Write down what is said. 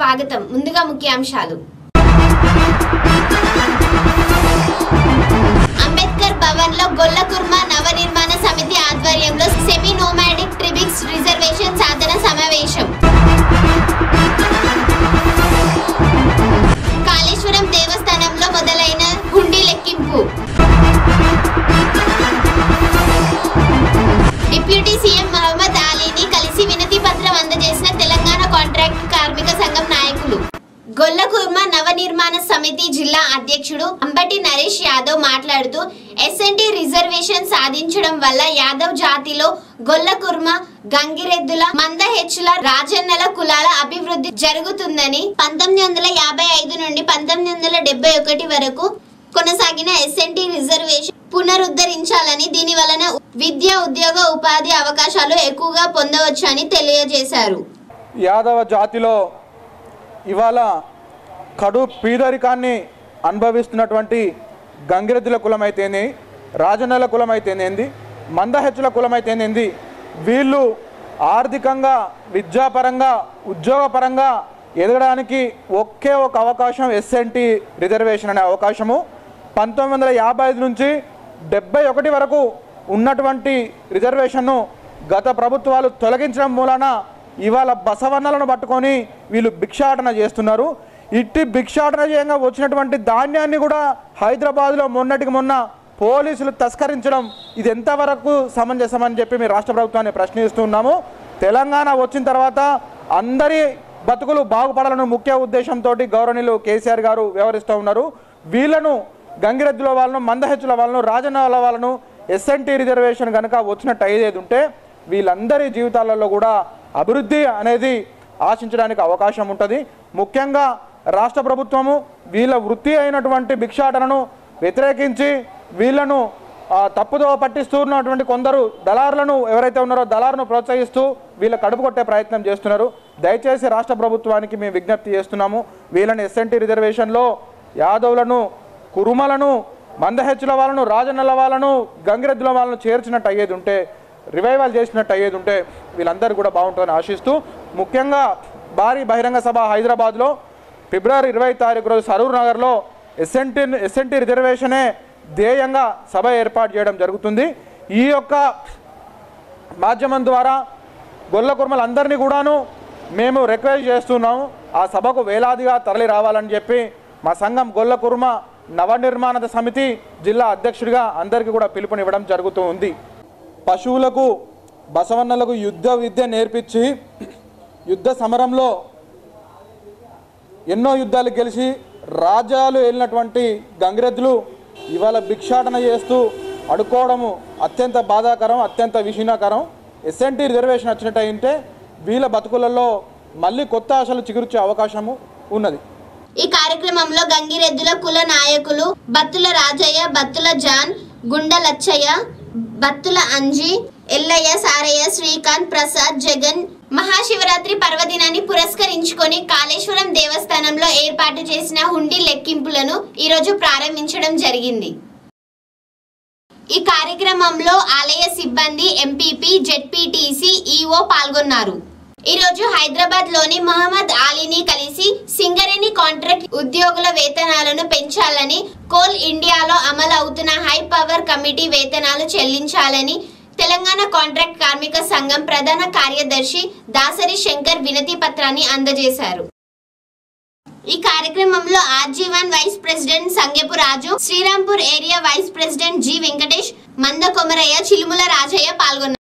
స్వాగతం ముందుగా ముఖ్యాంశాలు అంబేద్కర్ భవన్ లో గొల్లకుర్మ నవనిర్మాణ సమితి ఆధ్వర్యంలో సెమీ నోమాడిక్ ట్రిబిక్స్ రిజర్వేషన్ సాధన సమావేశం కాళేశ్వరం దేవస్థానంలో మొదలైన హుండీ లెక్కింపు డిప్యూటీ సీఎం మహమ్మద్ అలీని కలిసి వినతి పత్రం అందజేసిన తెలంగాణ కాంట్రాక్ట్ కార్మిక సంఘం నాయకులు గొల్లకుర్మ నవనిర్మాణ సమితి జిల్లా అధ్యక్షుడు అంబటి నరేష్ యాదవ్ మాట్లాడుతూ ఎస్ఎన్టీ రిజర్వేషన్ సాధించడం వల్ల యాదవ్ జాతిలో గొల్లకుర్మ గంగిరెద్దుల మందహెచ్చుల రాజన్నల కులాల అభివృద్ధి జరుగుతుందని పంతొమ్మిది వందల యాభై ఐదు నుండి పంతొమ్మిది వందల డెబ్బై ఒకటి వరకు కొనసాగిన ఎస్ఎన్టీ రిజర్వేషన్ పునరుద్ధరించాలని దీని వలన విద్య ఉద్యోగ ఉపాధి అవకాశాలు ఎక్కువగా పొందవచ్చని తెలియజేశారు యాదవ జాతిలో ఇవాళ కడు పీదరికాన్ని అనుభవిస్తున్నటువంటి గంగిరెద్దుల కులమైతేనే రాజన్నల కులమైతేనేంది మందహెచ్చుల కులమైతేనేంది వీళ్ళు ఆర్థికంగా విద్యాపరంగా ఉద్యోగపరంగా ఎదగడానికి ఒకే ఒక అవకాశం ఎస్ఎన్టీ రిజర్వేషన్ అనే అవకాశము పంతొమ్మిది వందల యాభై ఐదు నుంచి డెబ్బై ఒకటి వరకు ఉన్నటువంటి రిజర్వేషన్ను గత ప్రభుత్వాలు తొలగించడం మూలన ఇవాళ బసవన్నలను పట్టుకొని వీళ్ళు భిక్షాటన చేస్తున్నారు ఇట్టి భిక్షాటన చేయంగా వచ్చినటువంటి ధాన్యాన్ని కూడా హైదరాబాద్లో మొన్నటికి మొన్న పోలీసులు తస్కరించడం ఇది ఎంతవరకు సమంజసమని చెప్పి మీ రాష్ట్ర ప్రభుత్వాన్ని ప్రశ్నిస్తున్నాము తెలంగాణ వచ్చిన తర్వాత అందరి బతుకులు బాగుపడాలని ముఖ్య ఉద్దేశంతో గౌరవనీయులు కేసీఆర్ గారు వ్యవహరిస్తూ ఉన్నారు వీళ్ళను గంగిరెద్దుల వాళ్ళను మందహెచ్చుల వాళ్ళను రాజన్నల వాళ్ళను ఎస్ఎన్టీ రిజర్వేషన్ కనుక వచ్చినట్టు అయ్యేది ఉంటే వీళ్ళందరి జీవితాలలో కూడా అభివృద్ధి అనేది ఆశించడానికి అవకాశం ఉంటుంది ముఖ్యంగా రాష్ట్ర ప్రభుత్వము వీళ్ళ వృత్తి అయినటువంటి భిక్షాటనను వ్యతిరేకించి వీళ్ళను ఆ, తప్పుదో పట్టిస్తున్నటువంటి కొందరు దళారులను ఎవరైతే ఉన్నారో దళారును ప్రోత్సహిస్తూ వీళ్ళ కడుపు కొట్టే ప్రయత్నం చేస్తున్నారు దయచేసి రాష్ట్ర ప్రభుత్వానికి మేము విజ్ఞప్తి చేస్తున్నాము వీళ్ళని ఎస్ఎన్టీ రిజర్వేషన్లో యాదవులను కురుమలను మందహెచ్చుల వాళ్ళను రాజన్నల వాళ్ళను గంగిరెద్దుల వాళ్ళను చేర్చినట్టు అయ్యేది ఉంటే రివైవల్ చేసినట్టు అయ్యేది ఉంటే వీళ్ళందరూ కూడా బాగుంటుందని ఆశిస్తూ ముఖ్యంగా భారీ బహిరంగ సభ హైదరాబాద్లో ఫిబ్రవరి ఇరవై తారీఖు రోజు సరూర్ నగర్లో ఎస్ఎన్టీ ఎస్ఎన్టీ రిజర్వేషనే ధ్యేయంగా సభ ఏర్పాటు చేయడం జరుగుతుంది ఈ యొక్క మాధ్యమం ద్వారా గొల్ల కుర్మలందరినీ కూడాను మేము రిక్వెస్ట్ చేస్తున్నాము ఆ సభకు వేలాదిగా తరలి రావాలని చెప్పి మా సంఘం గొల్ల కుర్మ నవనిర్మాణ సమితి జిల్లా అధ్యక్షుడిగా అందరికీ కూడా పిలుపునివ్వడం జరుగుతూ ఉంది పశువులకు బసవన్నలకు యుద్ధ విద్య నేర్పించి యుద్ధ సమరంలో ఎన్నో యుద్ధాలు గెలిచి రాజ్యాలు వెళ్ళినటువంటి గంగిరెద్దులు ఇవాళ భిక్షాటన చేస్తూ అడుకోవడము అత్యంత బాధాకరం అత్యంత విషీనకరం ఎస్ఎన్టీ రిజర్వేషన్ వచ్చినట్టు అయితే వీళ్ళ బతుకులలో మళ్ళీ కొత్త ఆశలు చిగుర్చే అవకాశము ఉన్నది ఈ కార్యక్రమంలో గంగిరెద్దుల కుల నాయకులు బత్తుల రాజయ్య బత్తుల జాన్ గుండ లచ్చయ్య బత్తుల అంజి ఎల్లయ్య సారయ్య శ్రీకాంత్ ప్రసాద్ జగన్ మహాశివరాత్రి పర్వదినాన్ని పురస్కరించుకొని కాళేశ్వరం దేవస్థానంలో ఏర్పాటు చేసిన హుండీ లెక్కింపులను ఈరోజు ప్రారంభించడం జరిగింది ఈ కార్యక్రమంలో ఆలయ సిబ్బంది ఎంపీపీ జెడ్పీటీసీ ఈఓ పాల్గొన్నారు ఈ రోజు హైదరాబాద్ లోని మహమ్మద్ అలీని కలిసి సింగరేణి కాంట్రాక్ట్ ఉద్యోగుల వేతనాలను పెంచాలని కోల్ ఇండియాలో అమలు అవుతున్న హై పవర్ కమిటీ వేతనాలు చెల్లించాలని తెలంగాణ కాంట్రాక్ట్ కార్మిక సంఘం ప్రధాన కార్యదర్శి దాసరి శంకర్ వినతి పత్రాన్ని అందజేశారు ఈ కార్యక్రమంలో RG one vice president Sangepu Raju Srirampur area vice president G Venkatesh Manda Komaraiah Chilumula Rajaiah పాల్గొన్నారు